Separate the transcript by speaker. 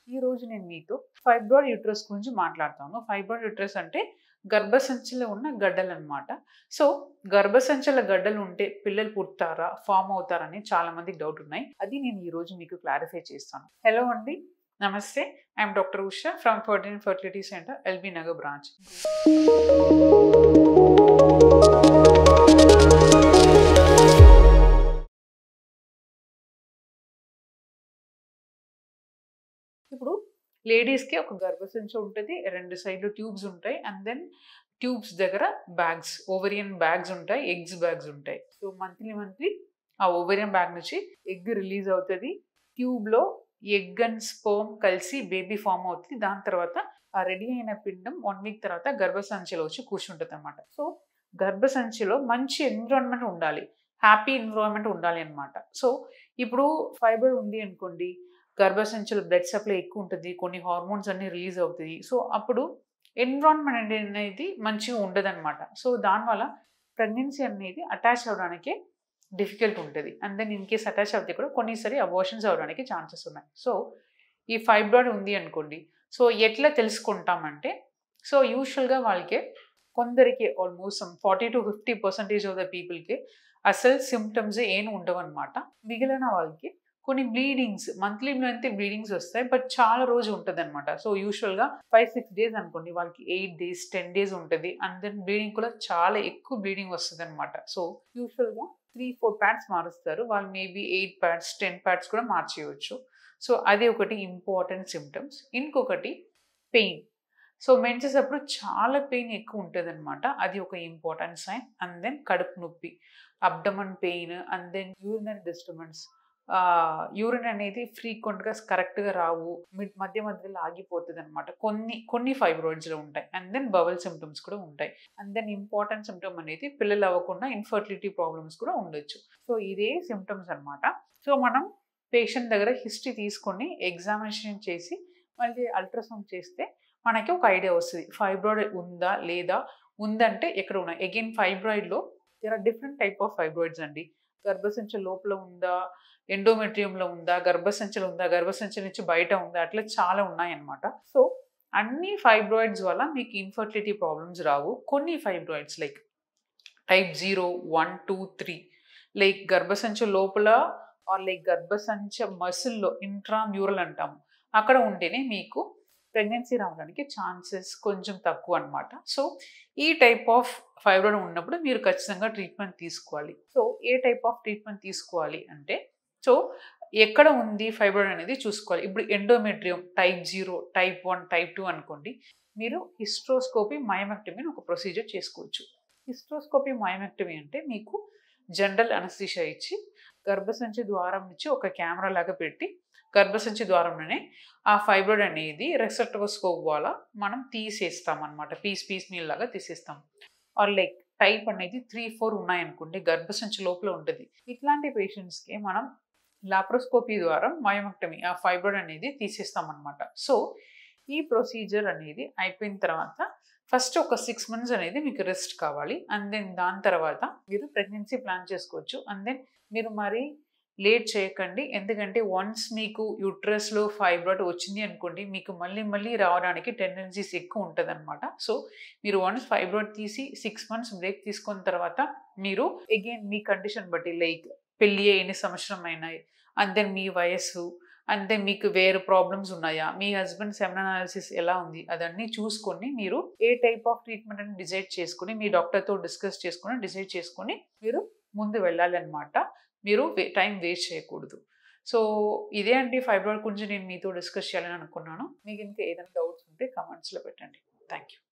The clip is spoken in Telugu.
Speaker 1: ఈ రోజు నేను మీతో ఫైబ్రాయిడ్ యూట్రస్ గురించి మాట్లాడతాను ఫైబ్రాయిడ్ యూట్రస్ అంటే గర్భసంచిలో ఉన్న గడ్డలు అనమాట సో గర్భసంచుల గడ్డలు ఉంటే పిల్లలు పుడతారా ఫామ్ అవుతారా అని చాలా మందికి డౌట్ ఉన్నాయి అది నేను ఈ రోజు మీకు క్లారిఫై చేస్తాను హలో అండి నమస్తే ఐఎమ్ డాక్టర్ ఉషా ఫ్రమ్ ఫర్టిన్ fertility centre LB Nagar branch ఇప్పుడు లేడీస్కి ఒక గర్భసంచి ఉంటుంది రెండు సైడ్లు ట్యూబ్స్ ఉంటాయి అండ్ దెన్ ట్యూబ్స్ దగ్గర బ్యాగ్స్ ఓవరియన్ బ్యాగ్స్ ఉంటాయి ఎగ్స్ బ్యాగ్స్ ఉంటాయి సో మంత్లీ మంత్లీ ఆ ఓవరియన్ బ్యాగ్ నుంచి ఎగ్ రిలీజ్ అవుతుంది ట్యూబ్లో ఎగ్ అండ్ స్పోమ్ కలిసి బేబీ ఫామ్ అవుతుంది దాని తర్వాత ఆ రెడీ అయిన పిండం వన్ వీక్ తర్వాత గర్భసంచిలో వచ్చి కూర్చుంటుంది అనమాట సో గర్భసంచిలో మంచి ఎన్విరాన్మెంట్ ఉండాలి హ్యాపీ ఎన్విరాన్మెంట్ ఉండాలి అనమాట సో ఇప్పుడు ఫైబర్ ఉంది అనుకోండి గర్భసంచుల బ్లడ్ సప్లై ఎక్కువ ఉంటుంది కొన్ని హార్మోన్స్ అన్ని రిలీజ్ అవుతుంది సో అప్పుడు ఎన్విరాన్మెంట్ అనేది మంచిగా ఉండదన్నమాట సో దానివల్ల ప్రెగ్నెన్సీ అనేది అటాచ్ అవ్వడానికి డిఫికల్ట్ ఉంటుంది and then in case attach అవుతే కూడా కొన్నిసారి అబోషన్స్ అవ్వడానికి ఛాన్సెస్ ఉన్నాయి సో ఈ ఫైబ్రాయిడ్ ఉంది అనుకోండి సో ఎట్లా తెలుసుకుంటామంటే సో యూజువల్గా వాళ్ళకి కొందరికి almost forty to fifty percentage of the పీపుల్కి అసలు సిమ్టమ్స్ ఏం ఉండవు అనమాట మిగిలిన వాళ్ళకి కొన్ని బ్లీడింగ్స్ మంత్లీ అయితే బ్లీడింగ్స్ వస్తాయి బట్ చాలా రోజు ఉంటుంది అనమాట సో యూజువల్గా ఫైవ్ సిక్స్ డేస్ అనుకోండి వాళ్ళకి ఎయిట్ డేస్ టెన్ డేస్ ఉంటుంది అండ్ దెన్ బ్లీడింగ్ కూడా చాలా ఎక్కువ బ్లీడింగ్ వస్తుంది అనమాట సో యూజువల్గా త్రీ ఫోర్ ప్యాడ్స్ మారుస్తారు వాళ్ళు maybe eight pads ten pads కూడా మార్చేయవచ్చు సో అది ఒకటి ఇంపార్టెంట్ సిమ్టమ్స్ ఇంకొకటి పెయిన్ సో మెన్సెస్ అప్పుడు చాలా పెయిన్ ఎక్కువ ఉంటుంది అనమాట అది ఒక ఇంపార్టెంట్ సైన్ అండ్ దెన్ కడుపు నొప్పి abdomen pain and then urinary disturbance urine అనేది ఫ్రీక్వెంట్గా కరెక్ట్గా రావు మధ్య మధ్యలో ఆగిపోతుంది అనమాట కొన్ని కొన్ని ఫైబ్రాయిడ్స్లో ఉంటాయి అండ్ దెన్ బవల్ సిమ్టమ్స్ కూడా ఉంటాయి అండ్ దెన్ ఇంపార్టెంట్ సిమ్టమ్ అనేది పిల్లలు అవ్వకుండా ఇన్ఫర్టిలిటీ ప్రాబ్లమ్స్ కూడా ఉండొచ్చు సో ఇదే సిమ్టమ్స్ అనమాట సో మనం పేషెంట్ దగ్గర హిస్టరీ తీసుకొని ఎగ్జామినేషన్ చేసి మళ్ళీ అల్ట్రాసౌండ్ చేస్తే మనకి ఒక ఐడియా వస్తుంది ఫైబ్రాయిడ్ ఉందా లేదా ఉందంటే ఎక్కడ ఉన్నాయి అగైన్ ఫైబ్రాయిడ్లో there are different type of fibroids అండి గర్భసంచ లోపల ఉందా ఎండోమెట్రియంలో ఉందా గర్భసంచలు ఉందా గర్భసంచ నుంచి బయట ఉందా అట్లా చాలా ఉన్నాయన్నమాట సో అన్ని ఫైబ్రాయిడ్స్ వల్ల మీకు ఇన్ఫర్టిలిటీ ప్రాబ్లమ్స్ రావు కొన్ని fibroids like type zero one two three like గర్భసంచ లోపల ఆర్ లైక్ గర్భసంచ మసిల్లో ఇంట్రామ్యూరల్ అంటాము అక్కడ ఉంటేనే మీకు ప్రెగ్నెన్సీ రావడానికి ఛాన్సెస్ కొంచెం తక్కువ అనమాట సో ఈ టైప్ ఆఫ్ ఫైబ్రాయిడ్ ఉన్నప్పుడు మీరు ఖచ్చితంగా ట్రీట్మెంట్ తీసుకోవాలి సో ఏ టైప్ ఆఫ్ ట్రీట్మెంట్ తీసుకోవాలి అంటే సో ఎక్కడ ఉంది ఫైబ్రాయిడ్ అనేది చూసుకోవాలి ఇప్పుడు endometrium type zero type one type two అనుకోండి మీరు హిస్ట్రోస్కోపీ మయమెక్టమీ ఒక ప్రొసీజర్ చేసుకోవచ్చు హిస్ట్రోస్కోపీ మయమెక్టమీ అంటే మీకు జనరల్ అనస్థిషియా ఇచ్చి గర్భసంచి ద్వారం నుంచి ఒక కెమెరా లాగా పెట్టి గర్భసంచి ద్వారంలోనే ఆ ఫైబ్రాయిడ్ అనేది రెసెప్టోస్కోప్ వల్ల మనం తీసేస్తాం అనమాట పీస్ పీస్ మీల్ లాగా తీసేస్తాం ఆర్ లైక్ టైప్ అనేది త్రీ ఫోర్ ఉన్నాయనుకోండి గర్భసంచి లోపల ఉంటుంది ఇట్లాంటి పేషెంట్స్కి మనం లాప్రోస్కోపీ ద్వారా మయోమక్టమీ ఆ ఫైబ్రాయిడ్ అనేది తీసేస్తాం అనమాట సో ఈ ప్రొసీజర్ అనేది అయిపోయిన తర్వాత ఫస్ట్ ఒక సిక్స్ మంత్స్ అనేది మీకు రెస్ట్ కావాలి అండ్ దెన్ దాని తర్వాత మీరు ప్రెగ్నెన్సీ ప్లాన్ చేసుకోవచ్చు అండ్ దెన్ మీరు మరి లేట్ చేయకండి ఎందుకంటే వన్స్ మీకు యూట్రస్లో ఫైబ్రాయిడ్ వచ్చింది అనుకోండి మీకు మళ్ళీ మళ్ళీ రావడానికి టెండెన్సీస్ ఎక్కువ ఉంటుంది అనమాట సో మీరు వన్స్ ఫైబ్రాయిడ్ తీసి సిక్స్ మంత్స్ బ్రేక్ తీసుకున్న తర్వాత మీరు అగైన్ మీ కండిషన్ బట్టి లైక్ పెళ్ళి ఎన్ని సంవత్సరం అయినాయి అండ్ దెన్ మీ వయస్సు అండ్ దెన్ మీకు వేరే ప్రాబ్లమ్స్ ఉన్నాయా మీ హస్బెండ్ సెమన్ అనాలిసిస్ ఎలా ఉంది అదన్నీ చూసుకొని మీరు ఏ టైప్ ఆఫ్ ట్రీట్మెంట్ అని డిసైడ్ చేసుకుని మీ డాక్టర్తో డిస్కస్ చేసుకుని డిసైడ్ చేసుకొని మీరు ముందు వెళ్ళాలన్నమాట మీరు టైం వేస్ట్ చేయకూడదు సో ఇదే అండి ఫైబ్రాయిడ్ గురించి నేను మీతో డిస్కస్ చేయాలని అనుకున్నాను మీకు ఇంకా ఏదైనా డౌట్స్ ఉంటే కమెంట్స్లో పెట్టండి థ్యాంక్ యూ